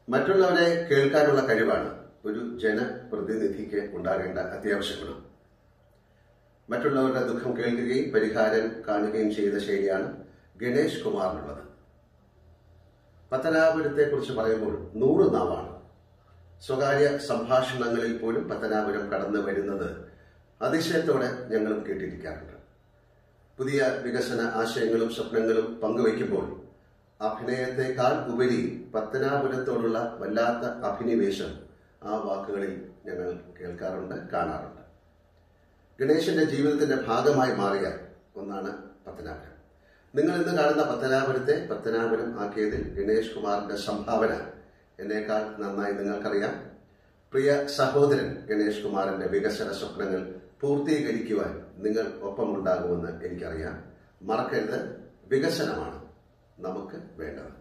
മറ്റുള്ളവരെ കേൾക്കാനുള്ള കഴിവാണ് ഒരു ജനപ്രതിനിധിക്ക് ഉണ്ടാകേണ്ട അത്യാവശ്യ ഗുണം മറ്റുള്ളവരുടെ ദുഃഖം കേൾക്കുകയും പരിഹാരം കാണുകയും ചെയ്ത ശൈലിയാണ് ഗണേഷ് കുമാറിനുള്ളത് പത്തനാപുരത്തെ കുറിച്ച് പറയുമ്പോൾ നൂറ് നാവാണ് സ്വകാര്യ സംഭാഷണങ്ങളിൽ പോലും പത്തനാപുരം കടന്നു വരുന്നത് അതിശയത്തോടെ ഞങ്ങളും കേട്ടിരിക്കാറുണ്ട് പുതിയ വികസന ആശയങ്ങളും സ്വപ്നങ്ങളും പങ്കുവയ്ക്കുമ്പോൾ അഭിനയത്തെക്കാൾ ഉപരി പത്തനാപുരത്തോടുള്ള വല്ലാത്ത അഭിനിവേശം ആ വാക്കുകളിൽ ഞങ്ങൾ കേൾക്കാറുണ്ട് കാണാറുണ്ട് ഗണേശന്റെ ജീവിതത്തിന്റെ ഭാഗമായി മാറിയ ഒന്നാണ് പത്തനാപുരം നിങ്ങൾ ഇന്ന് കാണുന്ന പത്തനാപുരത്തെ പത്തനാപുരം ആക്കിയതിൽ ഗണേഷ് കുമാറിന്റെ സംഭാവന എന്നേക്കാൾ നന്നായി നിങ്ങൾക്കറിയാം പ്രിയ സഹോദരൻ ഗണേഷ് കുമാറിന്റെ വികസന സ്വപ്നങ്ങൾ പൂർത്തീകരിക്കുവാൻ നിങ്ങൾ ഒപ്പമുണ്ടാകുമെന്ന് എനിക്കറിയാം മറക്കരുത് വികസനമാണ് നമുക്ക് വേണ്ടത്